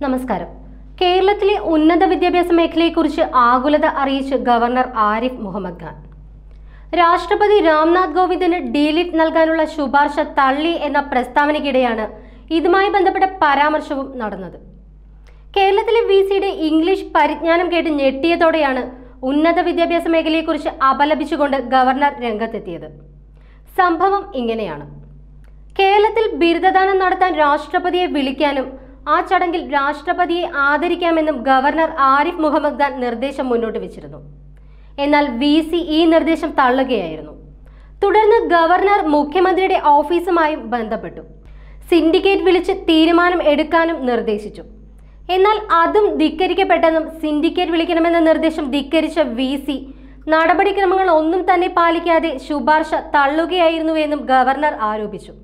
നമസ്കാരം കേരളത്തിലെ ഉന്നത വിദ്യാഭ്യാസ മേഖലയെക്കുറിച്ച് ആകുലത അറിയിച്ച് ഗവർണർ ആരിഫ് മുഹമ്മദ് ഖാൻ രാഷ്ട്രപതി രാംനാഥ് കോവിന്ദിന് ഡീലിറ്റ് നൽകാനുള്ള ശുപാർശ തള്ളി എന്ന പ്രസ്താവനയ്ക്കിടെയാണ് ഇതുമായി ബന്ധപ്പെട്ട പരാമർശവും നടന്നത് കേരളത്തിലെ വി സിയുടെ ഇംഗ്ലീഷ് പരിജ്ഞാനം കേട്ട് ഞെട്ടിയതോടെയാണ് ഉന്നത വിദ്യാഭ്യാസ മേഖലയെക്കുറിച്ച് അപലപിച്ചുകൊണ്ട് ഗവർണർ രംഗത്തെത്തിയത് സംഭവം ഇങ്ങനെയാണ് കേരളത്തിൽ ബിരുദദാനം നടത്താൻ രാഷ്ട്രപതിയെ വിളിക്കാനും ആ ചടങ്ങിൽ രാഷ്ട്രപതിയെ ആദരിക്കാമെന്നും ഗവർണർ ആരിഫ് മുഹമ്മദ് ഖാൻ നിർദ്ദേശം മുന്നോട്ട് വെച്ചിരുന്നു എന്നാൽ വി സി ഈ നിർദ്ദേശം തള്ളുകയായിരുന്നു തുടർന്ന് ഗവർണർ മുഖ്യമന്ത്രിയുടെ ഓഫീസുമായും ബന്ധപ്പെട്ടു സിൻഡിക്കേറ്റ് വിളിച്ച് തീരുമാനം എടുക്കാനും നിർദ്ദേശിച്ചു എന്നാൽ അതും ധിക്കരിക്കപ്പെട്ടെന്നും സിൻഡിക്കേറ്റ് വിളിക്കണമെന്ന നിർദ്ദേശം ധിക്കരിച്ച വി സി നടപടിക്രമങ്ങൾ ഒന്നും തന്നെ പാലിക്കാതെ ശുപാർശ തള്ളുകയായിരുന്നുവെന്നും ഗവർണർ ആരോപിച്ചു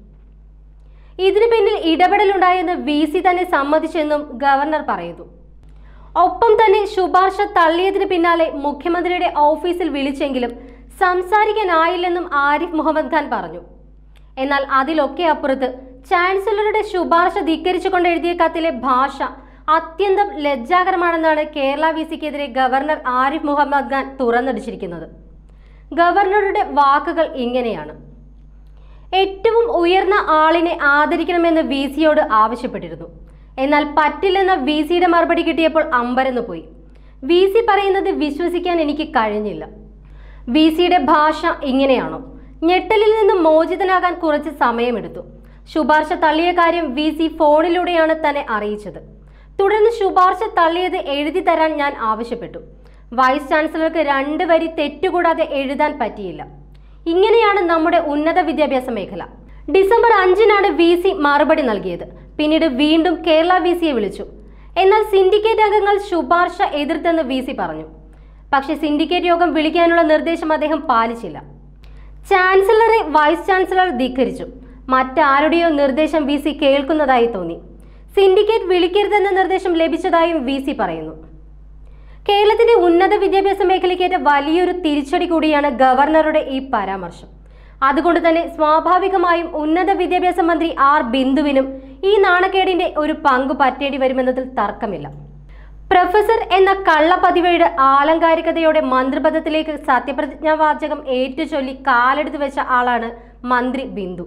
ഇതിനു പിന്നിൽ ഇടപെടലുണ്ടായെന്ന് വി സി തന്നെ സമ്മതിച്ചെന്നും ഗവർണർ പറയുന്നു ഒപ്പം തന്നെ ശുപാർശ തള്ളിയതിന് പിന്നാലെ മുഖ്യമന്ത്രിയുടെ ഓഫീസിൽ വിളിച്ചെങ്കിലും സംസാരിക്കാനായില്ലെന്നും ആരിഫ് മുഹമ്മദ് ഖാൻ പറഞ്ഞു എന്നാൽ അതിലൊക്കെ അപ്പുറത്ത് ചാൻസലറുടെ ശുപാർശ ധിക്കരിച്ചുകൊണ്ട് എഴുതിയ കത്തിലെ ഭാഷ അത്യന്തം ലജ്ജാകരമാണെന്നാണ് കേരള വി സിക്കെതിരെ ഗവർണർ ആരിഫ് മുഹമ്മദ് ഖാൻ തുറന്നടിച്ചിരിക്കുന്നത് ഗവർണറുടെ വാക്കുകൾ ഇങ്ങനെയാണ് ഏറ്റവും ഉയർന്ന ആളിനെ ആദരിക്കണമെന്ന് വി സിയോട് ആവശ്യപ്പെട്ടിരുന്നു എന്നാൽ പറ്റില്ലെന്ന വി സിയുടെ മറുപടി കിട്ടിയപ്പോൾ അമ്പരന്ന് പോയി വി സി പറയുന്നത് വിശ്വസിക്കാൻ എനിക്ക് കഴിഞ്ഞില്ല വി സിയുടെ ഭാഷ ഇങ്ങനെയാണോ ഞെട്ടലിൽ നിന്ന് മോചിതനാകാൻ കുറച്ച് സമയമെടുത്തു ശുപാർശ തള്ളിയ കാര്യം വി സി ഫോണിലൂടെയാണ് തന്നെ അറിയിച്ചത് തുടർന്ന് ശുപാർശ തള്ളിയത് എഴുതി തരാൻ ഞാൻ ആവശ്യപ്പെട്ടു വൈസ് ചാൻസലർക്ക് രണ്ട് വരി തെറ്റുകൂടാതെ എഴുതാൻ പറ്റിയില്ല ഇങ്ങനെയാണ് നമ്മുടെ ഉന്നത വിദ്യാഭ്യാസ മേഖല ഡിസംബർ അഞ്ചിനാണ് വി സി മറുപടി നൽകിയത് പിന്നീട് വീണ്ടും കേരള വി സിയെ വിളിച്ചു എന്നാൽ സിൻഡിക്കേറ്റ് അംഗങ്ങൾ ശുപാർശ എതിർത്തെന്ന് വി സി പറഞ്ഞു പക്ഷേ സിൻഡിക്കേറ്റ് യോഗം വിളിക്കാനുള്ള നിർദ്ദേശം അദ്ദേഹം പാലിച്ചില്ല ചാൻസലറെ വൈസ് ചാൻസലർ ധിക്കരിച്ചു മറ്റാരുടെയോ നിർദ്ദേശം വി സി കേൾക്കുന്നതായി തോന്നി സിൻഡിക്കേറ്റ് വിളിക്കരുതെന്ന നിർദ്ദേശം ലഭിച്ചതായും വി സി പറയുന്നു കേരളത്തിന്റെ ഉന്നത വിദ്യാഭ്യാസ മേഖലയ്ക്കേറ്റ വലിയൊരു തിരിച്ചടി കൂടിയാണ് ഗവർണറുടെ ഈ പരാമർശം അതുകൊണ്ട് തന്നെ സ്വാഭാവികമായും ഉന്നത വിദ്യാഭ്യാസ മന്ത്രി ആർ ബിന്ദുവിനും ഈ നാണക്കേടിന്റെ ഒരു പങ്ക് പറ്റേണ്ടി വരുമെന്നതിൽ തർക്കമില്ല പ്രൊഫസർ എന്ന കള്ളപ്പതിവയുടെ ആലങ്കാരികതയോടെ മന്ത്രിപദത്തിലേക്ക് സത്യപ്രതിജ്ഞാവാചകം ഏറ്റുചൊല്ലി കാലെടുത്ത് വെച്ച ആളാണ് മന്ത്രി ബിന്ദു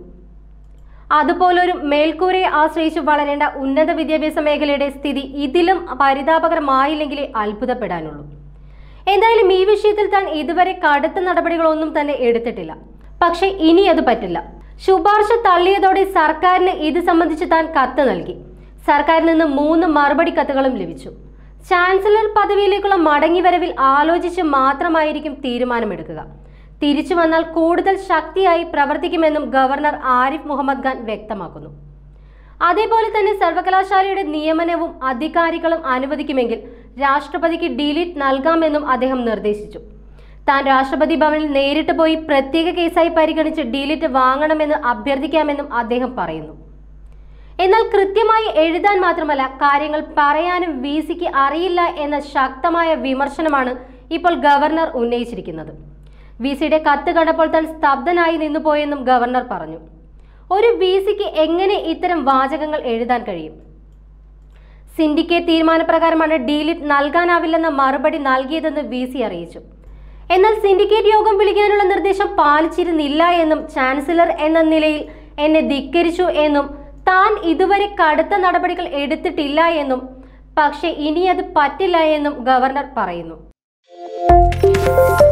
അതുപോലൊരു മേൽക്കൂരയെ ആശ്രയിച്ച് വളരേണ്ട ഉന്നത വിദ്യാഭ്യാസ മേഖലയുടെ സ്ഥിതി ഇതിലും പരിതാപകരമായില്ലെങ്കിലേ അത്ഭുതപ്പെടാനുള്ളൂ എന്തായാലും ഈ വിഷയത്തിൽ താൻ ഇതുവരെ കടുത്ത നടപടികളൊന്നും തന്നെ എടുത്തിട്ടില്ല പക്ഷെ ഇനി അത് പറ്റില്ല ശുപാർശ തള്ളിയതോടെ സർക്കാരിന് ഇത് സംബന്ധിച്ച് താൻ കത്ത് നൽകി സർക്കാരിൽ നിന്ന് മൂന്ന് മറുപടി കത്തുകളും ലഭിച്ചു ചാൻസലർ പദവിയിലേക്കുള്ള മടങ്ങിവരവിൽ ആലോചിച്ച് മാത്രമായിരിക്കും തീരുമാനമെടുക്കുക തിരിച്ചു വന്നാൽ കൂടുതൽ ശക്തിയായി പ്രവർത്തിക്കുമെന്നും ഗവർണർ ആരിഫ് മുഹമ്മദ് ഖാൻ വ്യക്തമാക്കുന്നു അതേപോലെ തന്നെ സർവകലാശാലയുടെ നിയമനവും അധികാരികളും അനുവദിക്കുമെങ്കിൽ രാഷ്ട്രപതിക്ക് ഡിലീറ്റ് നൽകാമെന്നും അദ്ദേഹം നിർദ്ദേശിച്ചു താൻ രാഷ്ട്രപതി ഭവനിൽ നേരിട്ട് പോയി പ്രത്യേക കേസായി പരിഗണിച്ച് ഡിലീറ്റ് വാങ്ങണമെന്ന് അഭ്യർത്ഥിക്കാമെന്നും അദ്ദേഹം പറയുന്നു എന്നാൽ കൃത്യമായി എഴുതാൻ മാത്രമല്ല കാര്യങ്ങൾ പറയാനും വി സിക്ക് അറിയില്ല എന്ന ശക്തമായ വിമർശനമാണ് ഇപ്പോൾ ഗവർണർ ഉന്നയിച്ചിരിക്കുന്നത് വി സിയുടെ കത്ത് കണ്ടപ്പോൾ താൻ സ്തബ്ധനായി നിന്നുപോയെന്നും ഗവർണർ പറഞ്ഞു ഒരു വി സിക്ക് എങ്ങനെ ഇത്തരം വാചകങ്ങൾ എഴുതാൻ കഴിയും സിൻഡിക്കേറ്റ് തീരുമാനപ്രകാരമാണ് ഡീലിറ്റ് നൽകാനാവില്ലെന്ന മറുപടി നൽകിയതെന്ന് വി സി അറിയിച്ചു എന്നാൽ സിൻഡിക്കേറ്റ് യോഗം വിളിക്കാനുള്ള നിർദ്ദേശം പാലിച്ചിരുന്നില്ല എന്നും ചാൻസലർ എന്ന നിലയിൽ എന്നെ ധിക്കരിച്ചു എന്നും താൻ ഇതുവരെ കടുത്ത നടപടികൾ എടുത്തിട്ടില്ല എന്നും പക്ഷേ ഇനി അത് പറ്റില്ല എന്നും ഗവർണർ പറയുന്നു